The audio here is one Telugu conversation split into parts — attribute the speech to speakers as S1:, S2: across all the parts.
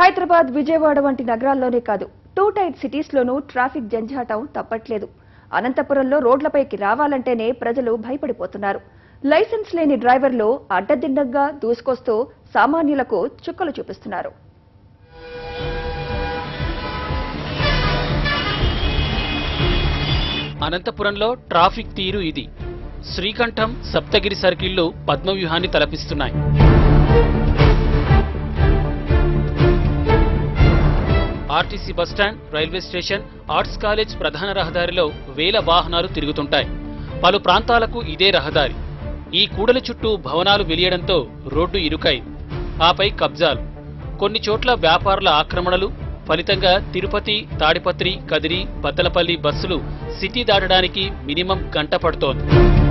S1: హైదరాబాద్ విజయవాడ వంటి నగరాల్లోనే కాదు టూ టైర్ సిటీస్లోనూ ట్రాఫిక్ జంఝాటం తప్పట్లేదు అనంతపురంలో రోడ్లపైకి రావాలంటేనే ప్రజలు భయపడిపోతున్నారు లైసెన్స్ లేని డ్రైవర్లు అడ్డదిడ్డంగా దూసుకొస్తూ సామాన్యులకు చుక్కలు చూపిస్తున్నారు
S2: అనంతపురంలో ట్రాఫిక్ తీరు ఇది శ్రీకంఠం సప్తగిరి సర్కిళ్లు పద్మవ్యూహాన్ని తలపిస్తున్నాయి RTC bus stand railway station arts college ప్రధాన రహదారిలో వేల వాహనాలు తిరుగుతుంటాయి పలు ప్రాంతాలకు ఇదే రహదారి ఈ కూడలి చుట్టూ భవనాలు వెలియడంతో రోడ్డు ఇరుకైంది ఆపై కబ్జాలు కొన్ని చోట్ల వ్యాపారుల ఆక్రమణలు ఫలితంగా తిరుపతి తాడిపత్రి కదిరి బత్తలపల్లి బస్సులు సిటీ దాటడానికి మినిమం గంట పడుతోంది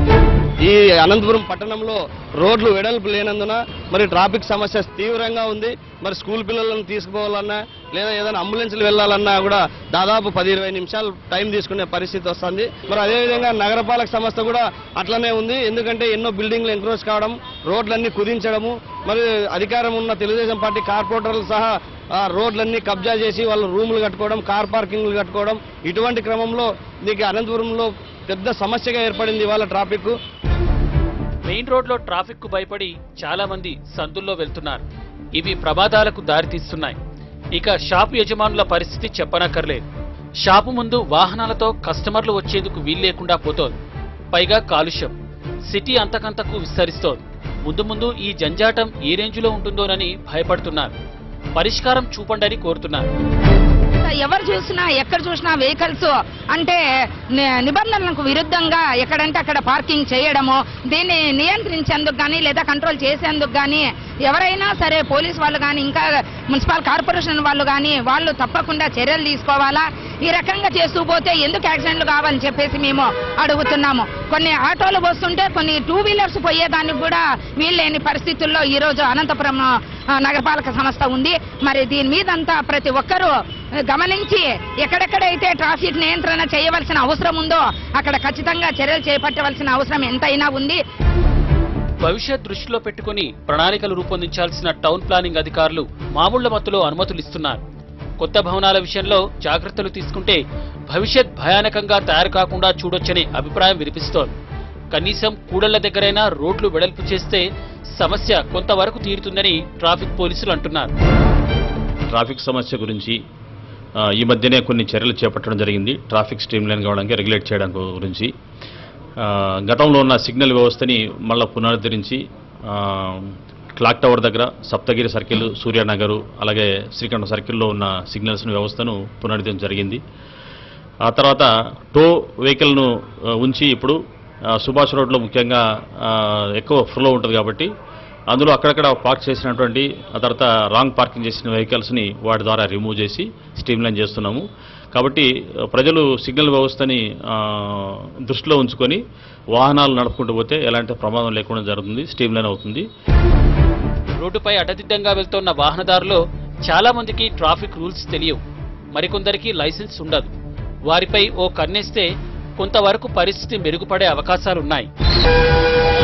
S3: ఈ అనంతపురం పట్టణంలో రోడ్లు వెడల్పు లేనందున మరి ట్రాఫిక్ సమస్య తీవ్రంగా ఉంది మరి స్కూల్ పిల్లలను తీసుకుపోవాలన్నా లేదా ఏదైనా అంబులెన్స్లు వెళ్ళాలన్నా కూడా దాదాపు పది ఇరవై నిమిషాలు టైం తీసుకునే పరిస్థితి వస్తుంది మరి అదేవిధంగా నగరపాలక సంస్థ కూడా అట్లనే ఉంది ఎందుకంటే ఎన్నో బిల్డింగ్లు ఎంక్రోచ్ కావడం రోడ్లన్నీ కుదించడము మరి అధికారం ఉన్న తెలుగుదేశం పార్టీ కార్పొరేటర్లు సహా ఆ రోడ్లన్నీ కబ్జా చేసి వాళ్ళు రూములు కట్టుకోవడం కార్ పార్కింగ్లు కట్టుకోవడం ఇటువంటి క్రమంలో దీనికి అనంతపురంలో పెద్ద సమస్యగా ఏర్పడింది వాళ్ళ ట్రాఫిక్
S2: మెయిన్ రోడ్లో ట్రాఫిక్ కు భయపడి చాలా మంది సందుల్లో వెళ్తున్నారు ఇవి ప్రమాదాలకు దారితీస్తున్నాయి ఇక షాపు యజమానుల పరిస్థితి చెప్పనక్కర్లేదు షాపు ముందు వాహనాలతో కస్టమర్లు వచ్చేందుకు వీల్లేకుండా పోతోంది పైగా కాలుష్యం సిటీ అంతకంతకు విస్తరిస్తోంది ముందు ముందు ఈ జంజాటం ఏ రేంజ్లో ఉంటుందోనని భయపడుతున్నారు పరిష్కారం చూపండని కోరుతున్నారు
S4: ఎవరు చూసినా ఎక్కడ చూసినా వెహికల్స్ అంటే ని- నిబంధనలకు విరుద్ధంగా ఎక్కడంటే అక్కడ పార్కింగ్ చేయడము దీన్ని నియంత్రించేందుకు కానీ లేదా కంట్రోల్ చేసేందుకు కానీ ఎవరైనా సరే పోలీస్ వాళ్ళు కానీ ఇంకా మున్సిపల్ కార్పొరేషన్ వాళ్ళు కానీ వాళ్ళు తప్పకుండా చర్యలు తీసుకోవాలా ఈ రకంగా చేస్తూ పోతే ఎందుకు యాక్సిడెంట్లు కావాలని చెప్పేసి మేము అడుగుతున్నాము కొన్ని ఆటోలు వస్తుంటే కొన్ని టూ వీలర్స్ పోయేదానికి కూడా వీల్లేని పరిస్థితుల్లో ఈ రోజు అనంతపురం ఆ, నగరపాలక సంస్థ ఉంది మరి దీని మీదంతా ప్రతి ఒక్కరూ గమనించి ఎక్కడెక్కడైతే ట్రాఫిక్ నియంత్రణ చేయవలసిన అవసరం ఉందో అక్కడ ఖచ్చితంగా చర్యలు చేపట్టవలసిన అవసరం ఎంతైనా ఉంది
S2: భవిష్యత్ దృష్టిలో పెట్టుకుని ప్రణాళికలు రూపొందించాల్సిన టౌన్ ప్లానింగ్ అధికారులు మామూళ్ల మత్తులో అనుమతులు ఇస్తున్నారు కొత్త భవనాల విషయంలో జాగ్రత్తలు తీసుకుంటే భవిష్యత్ భయానకంగా తయారు కాకుండా చూడొచ్చనే అభిప్రాయం వినిపిస్తోంది కనీసం కూడళ్ల దగ్గరైనా రోడ్లు వెడల్పు చేస్తే సమస్య కొంతవరకు తీరుతుందని ట్రాఫిక్ పోలీసులు అంటున్నారు
S5: ట్రాఫిక్ సమస్య గురించి ఆ, ఈ మధ్యనే కొన్ని చర్యలు చేపట్టడం జరిగింది ట్రాఫిక్ స్ట్రీమ్ లైన్ కావడానికి రెగ్యులేట్ చేయడానికి గురించి ఆ, గతంలో ఉన్న సిగ్నల్ వ్యవస్థని మళ్ళీ పునరుద్ధరించి ఆ, క్లాక్ టవర్ దగ్గర సప్తగిరి సర్కిల్ సూర్యనగరు అలాగే శ్రీకంఠ సర్కిల్లో ఉన్న సిగ్నల్స్ వ్యవస్థను పునరుద్ధరించడం జరిగింది ఆ తర్వాత టో వెహికల్ను ఆ, ఉంచి ఇప్పుడు ఆ, సుభాష్ రోడ్లో ముఖ్యంగా ఆ, ఎక్కువ ఫ్లో ఉంటుంది కాబట్టి అందులో అక్కడక్కడ పార్క్ చేసినటువంటి ఆ తర్వాత రాంగ్ పార్కింగ్ చేసిన వెహికల్స్ని వాటి ద్వారా రిమూవ్ చేసి స్ట్రీమ్లైన్ చేస్తున్నాము కాబట్టి ఆ, ప్రజలు సిగ్నల్ వ్యవస్థని ఆ, దృష్టిలో ఉంచుకొని వాహనాలు నడుపుకుంటూ పోతే ఎలాంటి ప్రమాదం లేకుండా జరుగుతుంది స్ట్రీమ్లైన్ అవుతుంది
S2: రోడ్డుపై అడ్డదిడ్డంగా వెళ్తోన్న వాహనదారులో చాలా మందికి ట్రాఫిక్ రూల్స్ తెలియవు మరికొందరికి లైసెన్స్ ఉండదు వారిపై ఓ కన్నేస్తే కొంతవరకు పరిస్థితి మెరుగుపడే అవకాశాలున్నాయి